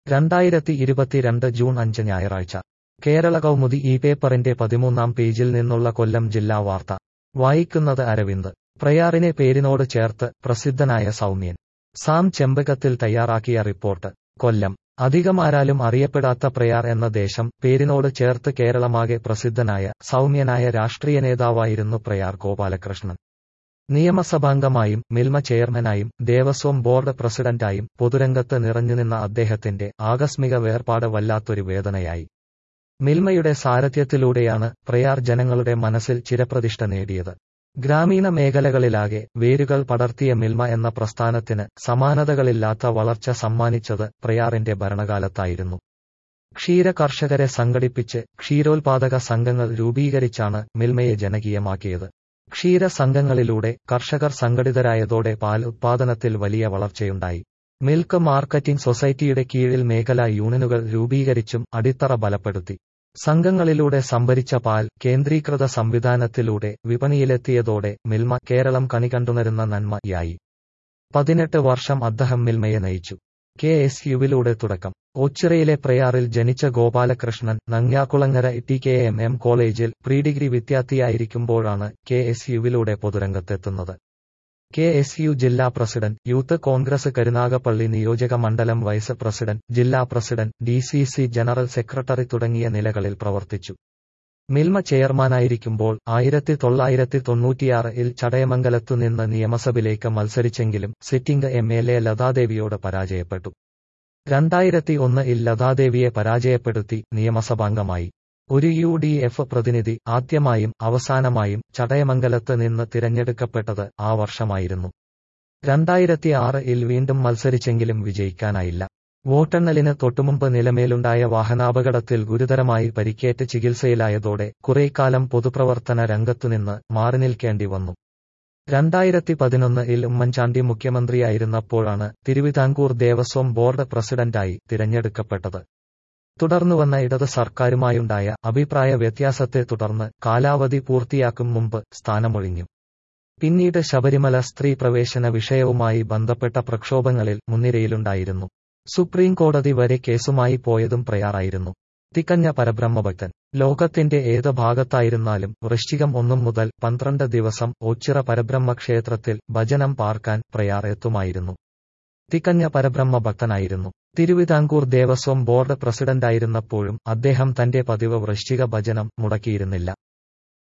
രണ്ടായിരത്തി ഇരുപത്തിരണ്ട് ജൂൺ അഞ്ച് ഞായറാഴ്ച കേരള കൗമുദി ഈ പേപ്പറിന്റെ പതിമൂന്നാം പേജിൽ നിന്നുള്ള കൊല്ലം ജില്ലാ വാർത്ത വായിക്കുന്നത് അരവിന്ദ് പ്രയാറിനെ പേരിനോട് ചേർത്ത് പ്രസിദ്ധനായ സൗമ്യൻ സാം ചെമ്പകത്തിൽ തയ്യാറാക്കിയ റിപ്പോർട്ട് കൊല്ലം അധികമാരാലും അറിയപ്പെടാത്ത പ്രയാർ എന്ന ദേശം പേരിനോട് ചേർത്ത് കേരളമാകെ പ്രസിദ്ധനായ സൗമ്യനായ രാഷ്ട്രീയ നേതാവായിരുന്നു പ്രയാർ ഗോപാലകൃഷ്ണൻ നിയമസഭാംഗമായും മിൽമ ചെയർമാനായും ദേവസ്വം ബോർഡ് പ്രസിഡന്റായും പൊതുരംഗത്ത് നിറഞ്ഞുനിന്ന അദ്ദേഹത്തിന്റെ ആകസ്മിക വേർപാട് വല്ലാത്തൊരു വേദനയായി മിൽമയുടെ സാരഥ്യത്തിലൂടെയാണ് പ്രയാർ ജനങ്ങളുടെ മനസ്സിൽ ചിരപ്രതിഷ്ഠ നേടിയത് ഗ്രാമീണ മേഖലകളിലാകെ വേരുകൾ പടർത്തിയ മിൽമ എന്ന പ്രസ്ഥാനത്തിന് സമാനതകളില്ലാത്ത വളർച്ച സമ്മാനിച്ചത് പ്രയാറിന്റെ ഭരണകാലത്തായിരുന്നു ക്ഷീര കർഷകരെ സംഘടിപ്പിച്ച് ക്ഷീരോത്പാദക സംഘങ്ങൾ രൂപീകരിച്ചാണ് മിൽമയെ ജനകീയമാക്കിയത് ക്ഷീര സംഘങ്ങളിലൂടെ കർഷകർ സംഘടിതരായതോടെ പാൽ ഉത്പാദനത്തിൽ വലിയ വളർച്ചയുണ്ടായി മിൽക്ക് മാർക്കറ്റിംഗ് സൊസൈറ്റിയുടെ കീഴിൽ മേഖലാ യൂണിയനുകൾ രൂപീകരിച്ചും അടിത്തറ ബലപ്പെടുത്തി സംഘങ്ങളിലൂടെ സംഭരിച്ച പാൽ കേന്ദ്രീകൃത സംവിധാനത്തിലൂടെ വിപണിയിലെത്തിയതോടെ മിൽമ കേരളം കണികണ്ടുണരുന്ന നന്മയായി പതിനെട്ട് വർഷം അദ്ദേഹം മിൽമയെ നയിച്ചു കെ എസ് യുവിലൂടെ തുടക്കം ഓച്ചിറയിലെ പ്രയാറിൽ ജനിച്ച Gopalakrishnan Nangiarkulangara T K M M കോളേജിൽ പ്രീ ഡിഗ്രി വിദ്യാർത്ഥിയായിരിക്കുമ്പോഴാണ് കെ എസ് യുവിലൂടെ പൊതുരംഗത്തെത്തുന്നത് കെ എസ് യു ജില്ലാ പ്രസിഡന്റ് യൂത്ത് കോൺഗ്രസ് കരുനാഗപ്പള്ളി നിയോജക മണ്ഡലം വൈസ് പ്രസിഡന്റ് ജില്ലാ president D C C general secretary തുടങ്ങിയ നിലകളിൽ പ്രവർത്തിച്ചു മിൽമ ചെയർമാനായിരിക്കുമ്പോൾ ആയിരത്തി തൊള്ളായിരത്തി തൊണ്ണൂറ്റിയാറിൽ ചടയമംഗലത്തു നിന്ന് നിയമസഭയിലേക്ക് മത്സരിച്ചെങ്കിലും സിറ്റിംഗ് എം എൽ എ ലതാദേവിയോട് പരാജയപ്പെട്ടു രണ്ടായിരത്തി ഒന്നിൽ ലതാദേവിയെ പരാജയപ്പെടുത്തി നിയമസഭാംഗമായി ഒരു യു ഡി എഫ് പ്രതിനിധി ആദ്യമായും അവസാനമായും ചടയമംഗലത്ത് നിന്ന് തിരഞ്ഞെടുക്കപ്പെട്ടത് ആ വർഷമായിരുന്നു രണ്ടായിരത്തി ആറിൽ വീണ്ടും മത്സരിച്ചെങ്കിലും വിജയിക്കാനായില്ല വോട്ടെണ്ണലിന് തൊട്ടുമുമ്പ് നിലമേലുണ്ടായ വാഹനാപകടത്തിൽ ഗുരുതരമായി പരിക്കേറ്റ് ചികിത്സയിലായതോടെ കുറേക്കാലം പൊതുപ്രവർത്തന രംഗത്തുനിന്ന് മാറി നിൽക്കേണ്ടി വന്നു രണ്ടായിരത്തി പതിനൊന്നിൽ ഉമ്മൻചാണ്ടി മുഖ്യമന്ത്രിയായിരുന്നപ്പോഴാണ് തിരുവിതാംകൂർ ദേവസ്വം ബോർഡ് പ്രസിഡന്റായി തിരഞ്ഞെടുക്കപ്പെട്ടത് തുടർന്നുവന്ന ഇടത് സർക്കാരുമായുണ്ടായ അഭിപ്രായ വ്യത്യാസത്തെ തുടർന്ന് കാലാവധി പൂർത്തിയാക്കും മുമ്പ് സ്ഥാനമൊഴിഞ്ഞു പിന്നീട് ശബരിമല സ്ത്രീ പ്രവേശന വിഷയവുമായി ബന്ധപ്പെട്ട പ്രക്ഷോഭങ്ങളിൽ മുൻനിരയിലുണ്ടായിരുന്നു സുപ്രീം കോടതി വരെ കേസുമായി പോയതും പ്രയാറായിരുന്നു തികഞ്ഞ പരബ്രഹ്മഭക്തൻ ലോകത്തിന്റെ ഏത് ഭാഗത്തായിരുന്നാലും വൃശ്ചികം ഒന്നും മുതൽ പന്ത്രണ്ട് ദിവസം ഓച്ചിറ പരബ്രഹ്മ ക്ഷേത്രത്തിൽ ഭജനം പാർക്കാൻ പ്രയാർ എത്തുമായിരുന്നു തികഞ്ഞ പരബ്രഹ്മ ഭക്തനായിരുന്നു തിരുവിതാംകൂർ ദേവസ്വം ബോർഡ് പ്രസിഡന്റായിരുന്നപ്പോഴും അദ്ദേഹം തന്റെ പതിവ് വൃശ്ചിക ഭജനം മുടക്കിയിരുന്നില്ല